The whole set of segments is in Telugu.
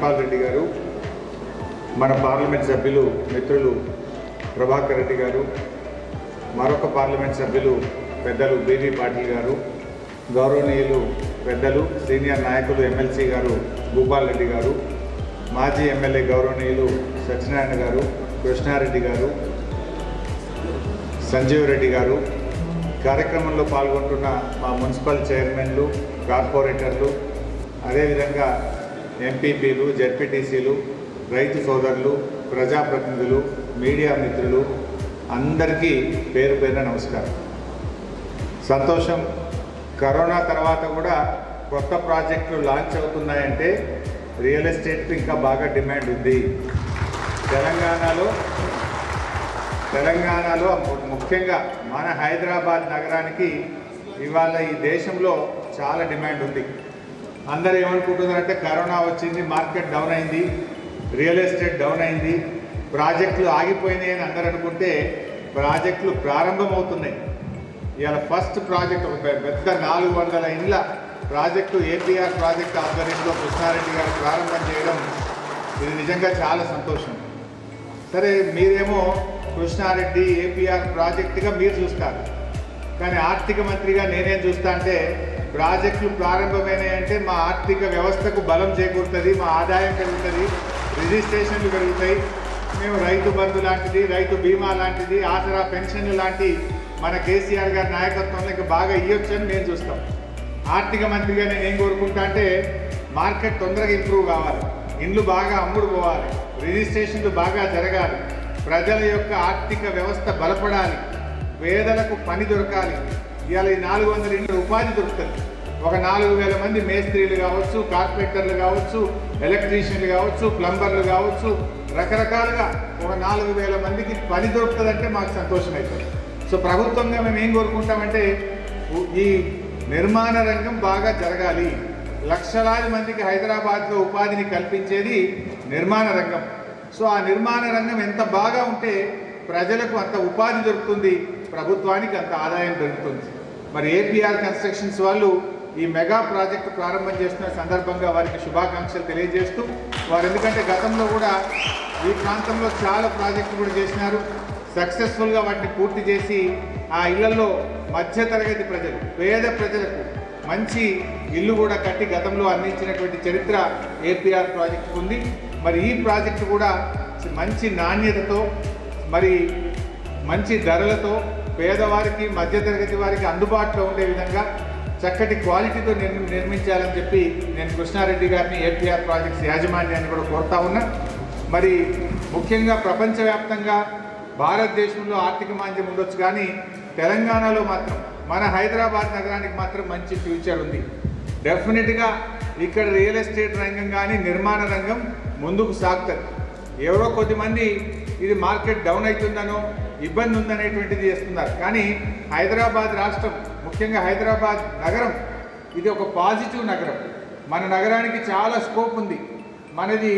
మహిపాల్ రెడ్డి గారు మన పార్లమెంట్ సభ్యులు మిత్రులు ప్రభాకర్ రెడ్డి గారు మరొక పార్లమెంట్ సభ్యులు పెద్దలు బీబీ పాటిల్ గారు గౌరవనీయులు పెద్దలు సీనియర్ నాయకులు ఎమ్మెల్సీ గారు భూపాల్ రెడ్డి గారు మాజీ ఎమ్మెల్యే గౌరవనీయులు సత్యనారాయణ గారు కృష్ణారెడ్డి గారు సంజీవ్ రెడ్డి గారు కార్యక్రమంలో పాల్గొంటున్న మా మున్సిపల్ చైర్మన్లు కార్పొరేటర్లు అదేవిధంగా ఎంపీపీలు జెడ్పీటీసీలు రైతు సోదరులు ప్రజాప్రతినిధులు మీడియా మిత్రులు అందరికీ పేరు పేరున నమస్కారం సంతోషం కరోనా తర్వాత కూడా కొత్త ప్రాజెక్టులు లాంచ్ అవుతున్నాయంటే రియల్ ఎస్టేట్కి ఇంకా బాగా డిమాండ్ ఉంది తెలంగాణలో తెలంగాణలో ము- ముఖ్యంగా మన హైదరాబాద్ నగరానికి ఇవాళ ఈ దేశంలో చాలా డిమాండ్ ఉంది అందరూ ఏమనుకుంటున్నారంటే కరోనా వచ్చింది మార్కెట్ డౌన్ అయింది రియల్ ఎస్టేట్ డౌన్ అయింది ప్రాజెక్టులు ఆగిపోయినాయి అని అందరూ అనుకుంటే ప్రాజెక్టులు ప్రారంభమవుతున్నాయి ఇవాళ ఫస్ట్ ప్రాజెక్ట్ ఒక పె- పెద్ద నాలుగు వందల ఇండ్ల ప్రాజెక్టు ఏపీఆర్ ప్రాజెక్ట్ ఆధ్వర్యంలో కృష్ణారెడ్డి గారు ప్రారంభం చేయడం ఇది నిజంగా చాలా సంతోషం సరే మీరేమో కృష్ణారెడ్డి ఏపీఆర్ ప్రాజెక్టుగా మీరు చూస్తారు కానీ ఆర్థిక మంత్రిగా నేనేం చూస్తా అంటే ప్రాజెక్టులు ప్రారంభమైనాయంటే మా ఆర్థిక వ్యవస్థకు బలం చేకూరుతుంది మా ఆదాయం పెరుగుతుంది రిజిస్ట్రేషన్లు పెరుగుతాయి మేము రైతు బంధు లాంటిది రైతు బీమా లాంటిది ఆసరా పెన్షన్లు లాంటి మన కేసీఆర్ గారి నాయకత్వంలో ఇంకా బాగా ఇవ్వచ్చని నేను చూస్తాం ఆర్థిక మంత్రిగా నేను ఏం కోరుకుంటా అంటే మార్కెట్ తొందరగా ఇంప్రూవ్ కావాలి ఇండ్లు బాగా అమ్ముడు పోవాలి రిజిస్ట్రేషన్లు బాగా జరగాలి ప్రజల యొక్క ఆర్థిక వ్యవస్థ బలపడాలి పేదలకు పని దొరకాలి ఇవాళ ఈ నాలుగు వందల ఇండ్ల ఉపాధి దొరుకుతుంది ఒక నాలుగు వేల మంది మేస్త్రీలు కావచ్చు కార్పెంటర్లు కావచ్చు ఎలక్ట్రీషియన్లు కావచ్చు ప్లంబర్లు కావచ్చు రకరకాలుగా ఒక నాలుగు వేల మందికి పని దొరుకుతుందంటే మాకు సంతోషం అవుతుంది సో ప్రభుత్వంగా మేము ఏం కోరుకుంటామంటే ఉ- ఈ నిర్మాణ రంగం బాగా జరగాలి లక్షలాది మందికి హైదరాబాద్లో ఉపాధిని కల్పించేది నిర్మాణ రంగం సో ఆ నిర్మాణ రంగం ఎంత బాగా ఉంటే ప్రజలకు అంత ఉపాధి దొరుకుతుంది ప్రభుత్వానికి అంత ఆదాయం దొరుకుతుంది మరి ఏపీఆర్ కన్స్ట్రక్షన్స్ వాళ్ళు ఈ మెగా ప్రాజెక్టు ప్రారంభం చేస్తున్న సందర్భంగా వారికి శుభాకాంక్షలు తెలియజేస్తూ వారు ఎందుకంటే గతంలో కూడా ఈ ప్రాంతంలో చాలా ప్రాజెక్టులు కూడా చేసినారు సక్సెస్ఫుల్గా వాటిని పూర్తి చేసి ఆ ఇళ్లలో మధ్యతరగతి ప్రజలు పేద ప్రజలకు మంచి ఇల్లు కూడా కట్టి గతంలో అందించినటువంటి చరిత్ర ఏపీఆర్ ప్రాజెక్టు ఉంది మరి ఈ ప్రాజెక్టు కూడా మంచి నాణ్యతతో మరి మంచి ధరలతో పేదవారికి మధ్యతరగతి వారికి అందుబాటులో ఉండే విధంగా చక్కటి క్వాలిటీతో నిర్మి నిర్మించాలని చెప్పి నేను కృష్ణారెడ్డి గారిని ఏపీఆర్ ప్రాజెక్ట్స్ యాజమాన్యాన్ని కూడా కోరుతా ఉన్నా మరి ముఖ్యంగా ప్రపంచవ్యాప్తంగా భారతదేశంలో ఆర్థిక మాంద్యం ఉండొచ్చు కానీ తెలంగాణలో మాత్రం మన హైదరాబాద్ నగరానికి మాత్రం మంచి ఫ్యూచర్ ఉంది డెఫినెట్గా ఇక్కడ రియల్ ఎస్టేట్ రంగం కానీ నిర్మాణ రంగం ముందుకు సాగుతుంది ఎవరో కొద్దిమంది ఇది మార్కెట్ డౌన్ అవుతుందనో ఇబ్బంది ఉందనేటువంటిది చేస్తున్నారు కానీ హైదరాబాద్ రాష్ట్రం ముఖ్యంగా హైదరాబాద్ నగరం ఇది ఒక పాజిటివ్ నగరం మన నగరానికి చాలా స్కోప్ ఉంది మనది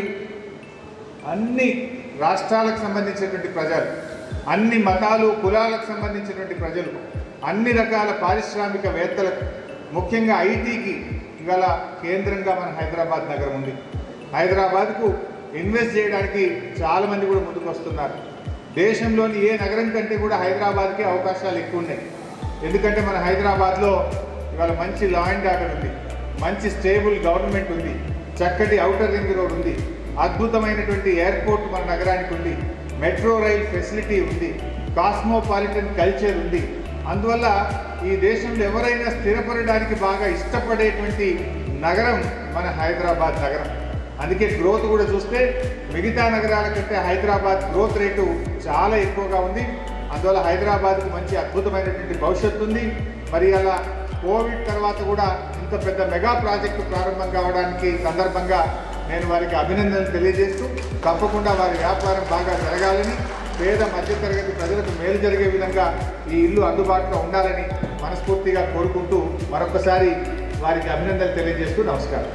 అన్ని రాష్ట్రాలకు సంబంధించినటువంటి ప్రజలు అన్ని మతాలు కులాలకు సంబంధించినటువంటి ప్రజలు అన్ని రకాల పారిశ్రామికవేత్తలకు ముఖ్యంగా ఐటీకి ఇవాళ కేంద్రంగా మన హైదరాబాద్ నగరం ఉంది హైదరాబాద్కు ఇన్వెస్ట్ చేయడానికి చాలామంది కూడా ముందుకు వస్తున్నారు దేశంలోని ఏ నగరం కంటే కూడా హైదరాబాద్కి అవకాశాలు ఎక్కువ ఉన్నాయి ఎందుకంటే మన హైదరాబాద్లో ఇవాళ మంచి లా అండ్ ఆర్డర్ ఉంది మంచి స్టేబుల్ గవర్నమెంట్ ఉంది చక్కటి ఔటర్ రింగ్ రోడ్ ఉంది అద్భుతమైనటువంటి ఎయిర్పోర్ట్ మన నగరానికి ఉంది మెట్రో రైల్ ఫెసిలిటీ ఉంది కాస్మోపాలిటన్ కల్చర్ ఉంది అందువల్ల ఈ దేశంలో ఎవరైనా స్థిరపడడానికి బాగా ఇష్టపడేటువంటి నగరం మన హైదరాబాద్ నగరం అందుకే గ్రోత్ కూడా చూస్తే మిగతా నగరాల కంటే హైదరాబాద్ గ్రోత్ రేటు చాలా ఎక్కువగా ఉంది అందువల్ల హైదరాబాద్కు మంచి అద్భుతమైనటువంటి భవిష్యత్తు ఉంది మరి అలా కోవిడ్ తర్వాత కూడా ఇంత పెద్ద మెగా ప్రాజెక్టు ప్రారంభం కావడానికి సందర్భంగా నేను వారికి అభినందనలు తెలియజేస్తూ తప్పకుండా వారి వ్యాపారం బాగా జరగాలని పేద మధ్యతరగతి ప్రజలకు మేలు జరిగే విధంగా ఈ ఇల్లు అందుబాటులో ఉండాలని మనస్ఫూర్తిగా కోరుకుంటూ మరొకసారి వారికి అభినందనలు తెలియజేస్తూ నమస్కారం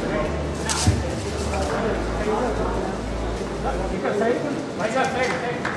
ఇక్కడ సైడ్ వైజాగ్ సైడ్ సైడ్